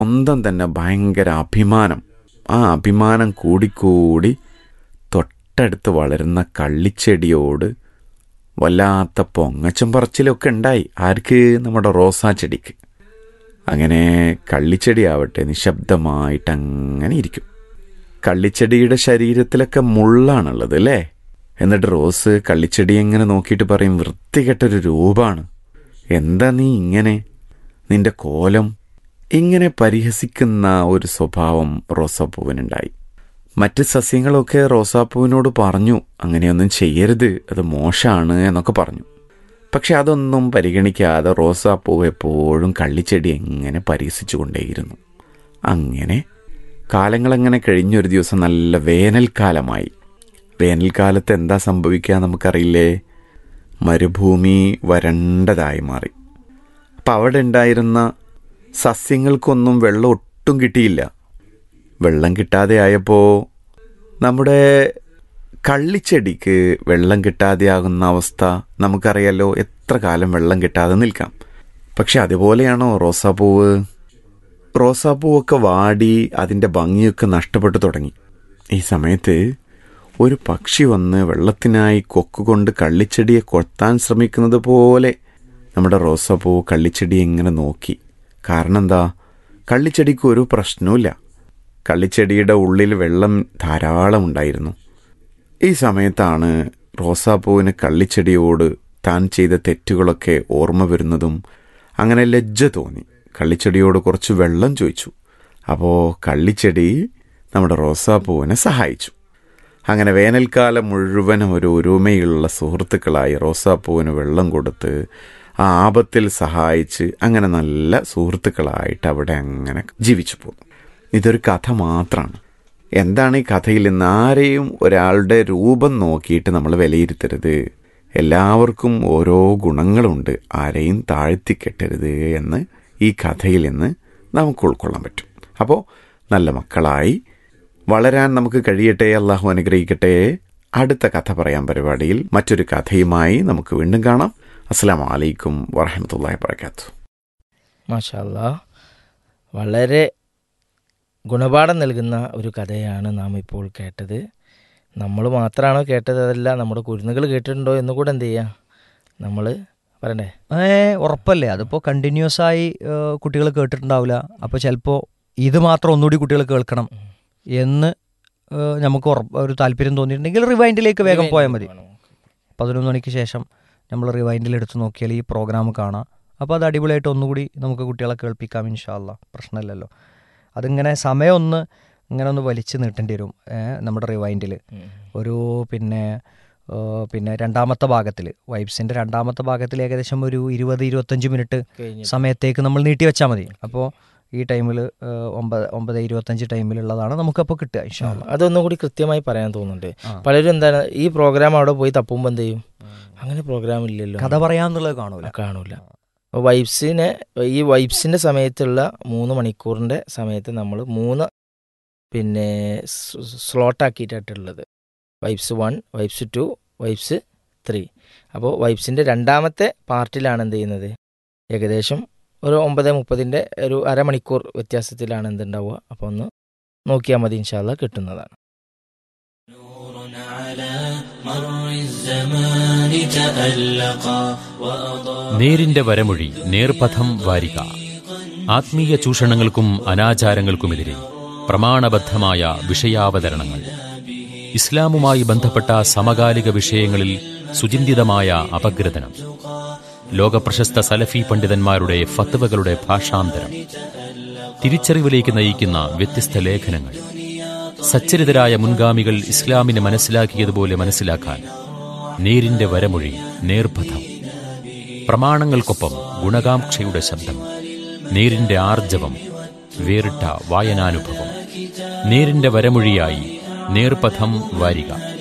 സ്വന്തം തന്നെ ഭയങ്കര അഭിമാനം ആ അഭിമാനം കൂടിക്കൂടി തൊട്ടടുത്ത് വളരുന്ന കള്ളിച്ചെടിയോട് വല്ലാത്ത പൊങ്ങച്ചം പറച്ചിലൊക്കെ ഉണ്ടായി ആർക്ക് നമ്മുടെ റോസാ ചെടിക്ക് അങ്ങനെ കള്ളിച്ചെടിയാവട്ടെ നിശബ്ദമായിട്ട് അങ്ങനെ ഇരിക്കും കള്ളിച്ചെടിയുടെ ശരീരത്തിലൊക്കെ മുള്ളാണുള്ളത് അല്ലേ എന്നിട്ട് റോസ് കള്ളിച്ചെടി എങ്ങനെ നോക്കിയിട്ട് പറയും വൃത്തികെട്ടൊരു രൂപമാണ് എന്താ നീ ഇങ്ങനെ നിന്റെ കോലം ഇങ്ങനെ പരിഹസിക്കുന്ന ഒരു സ്വഭാവം റോസാപ്പൂവിനുണ്ടായി മറ്റ് സസ്യങ്ങളൊക്കെ റോസാപ്പൂവിനോട് പറഞ്ഞു അങ്ങനെയൊന്നും ചെയ്യരുത് അത് മോശമാണ് എന്നൊക്കെ പറഞ്ഞു പക്ഷെ അതൊന്നും പരിഗണിക്കാതെ റോസാപ്പൂവ് എപ്പോഴും കള്ളിച്ചെടി എങ്ങനെ പരിഹസിച്ചുകൊണ്ടേയിരുന്നു അങ്ങനെ കാലങ്ങളങ്ങനെ കഴിഞ്ഞൊരു ദിവസം നല്ല വേനൽക്കാലമായി വേനൽക്കാലത്ത് എന്താ സംഭവിക്കുക നമുക്കറിയില്ലേ മരുഭൂമി വരണ്ടതായി മാറി അപ്പം അവിടെ ഉണ്ടായിരുന്ന സസ്യങ്ങൾക്കൊന്നും വെള്ളം ഒട്ടും കിട്ടിയില്ല വെള്ളം കിട്ടാതെ ആയപ്പോൾ നമ്മുടെ കള്ളിച്ചെടിക്ക് വെള്ളം കിട്ടാതെയാകുന്ന അവസ്ഥ നമുക്കറിയാലോ എത്ര കാലം വെള്ളം കിട്ടാതെ നിൽക്കാം പക്ഷെ അതുപോലെയാണോ റോസാപ്പൂവ് റോസാപ്പൂവൊക്കെ വാടി അതിൻ്റെ ഭംഗിയൊക്കെ നഷ്ടപ്പെട്ടു തുടങ്ങി ഈ സമയത്ത് ഒരു പക്ഷി വന്ന് വെള്ളത്തിനായി കൊക്കുകൊണ്ട് കള്ളിച്ചെടിയെ കൊത്താൻ ശ്രമിക്കുന്നത് പോലെ നമ്മുടെ റോസാപ്പൂവ് കള്ളിച്ചെടി ഇങ്ങനെ നോക്കി കാരണം എന്താ കള്ളിച്ചെടിക്ക് ഒരു പ്രശ്നവുമില്ല കള്ളിച്ചെടിയുടെ ഉള്ളിൽ വെള്ളം ധാരാളം ഉണ്ടായിരുന്നു ഈ സമയത്താണ് റോസാപ്പൂവിന് കള്ളിച്ചെടിയോട് താൻ ചെയ്ത തെറ്റുകളൊക്കെ ഓർമ്മ വരുന്നതും അങ്ങനെ ലജ്ജ തോന്നി കള്ളിച്ചെടിയോട് കുറച്ച് വെള്ളം ചോദിച്ചു അപ്പോൾ കള്ളിച്ചെടി നമ്മുടെ റോസാപ്പൂവിനെ സഹായിച്ചു അങ്ങനെ വേനൽക്കാലം മുഴുവനും ഒരു ഒരുമയുള്ള സുഹൃത്തുക്കളായി റോസാപ്പൂവിന് വെള്ളം കൊടുത്ത് ആ ആപത്തിൽ സഹായിച്ച് അങ്ങനെ നല്ല സുഹൃത്തുക്കളായിട്ട് അവിടെ അങ്ങനെ ജീവിച്ചു പോകുന്നു ഇതൊരു കഥ മാത്രമാണ് എന്താണ് ഈ കഥയിൽ നിന്ന് ആരെയും ഒരാളുടെ രൂപം നോക്കിയിട്ട് നമ്മൾ വിലയിരുത്തരുത് എല്ലാവർക്കും ഓരോ ഗുണങ്ങളുണ്ട് ആരെയും താഴ്ത്തിക്കെട്ടരുത് എന്ന് ഈ കഥയിൽ നിന്ന് നമുക്ക് ഉൾക്കൊള്ളാൻ പറ്റും അപ്പോൾ നല്ല മക്കളായി വളരാൻ നമുക്ക് കഴിയട്ടെ അള്ളാഹു അനുഗ്രഹിക്കട്ടെ അടുത്ത കഥ പറയാൻ പരിപാടിയിൽ മറ്റൊരു കഥയുമായി നമുക്ക് വീണ്ടും കാണാം അസ്സാം വലൈക്കും വറഹമത്തല്ലാ വാത്തു മാഷല്ല വളരെ ഗുണപാഠം നൽകുന്ന ഒരു കഥയാണ് നാം ഇപ്പോൾ കേട്ടത് നമ്മൾ മാത്രമാണോ കേട്ടത് അതല്ല നമ്മുടെ കുരുന്നുകൾ കേട്ടിട്ടുണ്ടോ എന്ന് കൂടെ എന്ത് ചെയ്യുക നമ്മൾ പറയണ്ടേ ഏ ഉറപ്പല്ലേ അതിപ്പോൾ കണ്ടിന്യൂസ് ആയി കുട്ടികൾ കേട്ടിട്ടുണ്ടാവില്ല അപ്പോൾ ചിലപ്പോൾ ഇത് മാത്രം ഒന്നുകൂടി കുട്ടികൾ കേൾക്കണം എന്ന് ഏ, നമുക്ക് ഉറപ്പ് ഒരു താല്പര്യം തോന്നിയിട്ടുണ്ടെങ്കിൽ റിവൈൻഡിലേക്ക് വേഗം പോയാൽ മതി പതിനൊന്ന് മണിക്ക് ശേഷം നമ്മൾ റിവൈൻഡിൽ എടുത്ത് നോക്കിയാൽ ഈ പ്രോഗ്രാം കാണാം അപ്പോൾ അത് അടിപൊളിയായിട്ട് ഒന്നുകൂടി നമുക്ക് കുട്ടികളെ കേൾപ്പിക്കാം ഇൻഷാല്ല പ്രശ്നമില്ലല്ലോ അതിങ്ങനെ സമയം ഒന്ന് ഇങ്ങനെ ഒന്ന് വലിച്ചു നീട്ടേണ്ടി വരും ഏ, നമ്മുടെ റിവൈൻഡിൽ ഒരു പിന്നെ ഏ, പിന്നെ രണ്ടാമത്തെ ഭാഗത്തിൽ വൈബ്സിൻ്റെ രണ്ടാമത്തെ ഭാഗത്തിൽ ഏകദേശം ഒരു ഇരുപത് ഇരുപത്തഞ്ച് മിനിറ്റ് കഴിഞ്ഞു സമയത്തേക്ക് നമ്മൾ നീട്ടി വെച്ചാൽ മതി അപ്പോൾ ഈ ടൈമിൽ ഒമ്പത് ഒമ്പത് ഇരുപത്തഞ്ച് ടൈമിലുള്ളതാണ് നമുക്കപ്പോൾ കിട്ടുക ഇൻഷാല്ല അതൊന്നും കൂടി കൃത്യമായി പറയാൻ തോന്നുന്നുണ്ട് ആ. പലരും എന്താണ് ഈ പ്രോഗ്രാം അവിടെ പോയി തപ്പുമ്പോൾ എന്ത് ചെയ്യും അങ്ങനെ പ്രോഗ്രാം ഇല്ലല്ലോ കഥ പറയാന്നുള്ളത് കാണൂല കാണൂല അപ്പോൾ വൈബ്സിനെ ഈ വൈബ്സിൻ്റെ സമയത്തുള്ള മൂന്ന് മണിക്കൂറിൻ്റെ സമയത്ത് നമ്മൾ മൂന്ന് പിന്നെ സ്ലോട്ടാക്കിയിട്ടായിട്ടുള്ളത് vibes one vibes two vibes three അപ്പോൾ വൈബ്സിൻ്റെ രണ്ടാമത്തെ പാർട്ടിലാണ് എന്ത് ചെയ്യുന്നത് ഏകദേശം ഒരു ഒമ്പത് മുപ്പതിൻ്റെ ഒരു അരമണിക്കൂർ വ്യത്യാസത്തിലാണ് എന്തുണ്ടാവുക അപ്പോൾ ഒന്ന് നോക്കിയാൽ മതി ഇൻഷാല്ല കിട്ടുന്നതാണ് നേരിന്റെ വരമൊഴി നേർപഥം വാരിക ആത്മീയ ചൂഷണങ്ങൾക്കും അനാചാരങ്ങൾക്കുമെതിരെ പ്രമാണബദ്ധമായ വിഷയാവതരണങ്ങൾ ഇസ്ലാമുമായി ബന്ധപ്പെട്ട സമകാലിക വിഷയങ്ങളിൽ സുചിന്തിതമായ അപഗ്രഥനം ലോകപ്രശസ്ത സലഫി പണ്ഡിതന്മാരുടെ ഫത്വകളുടെ ഭാഷാന്തരം തിരിച്ചറിവിലേക്ക് നയിക്കുന്ന വ്യത്യസ്ത ലേഖനങ്ങൾ സച്ചരിതരായ മുൻഗാമികൾ ഇസ്ലാമിനെ മനസ്സിലാക്കിയതുപോലെ മനസ്സിലാക്കാൻ നേരിന്റെ വരമൊഴി നേർപഥം പ്രമാണങ്ങൾക്കൊപ്പം ഗുണകാംക്ഷയുടെ ശബ്ദം നേരിന്റെ ആർജവം വേറിട്ട വായനാനുഭവം നേരിന്റെ വരമൊഴിയായി നേർപഥം വാരിക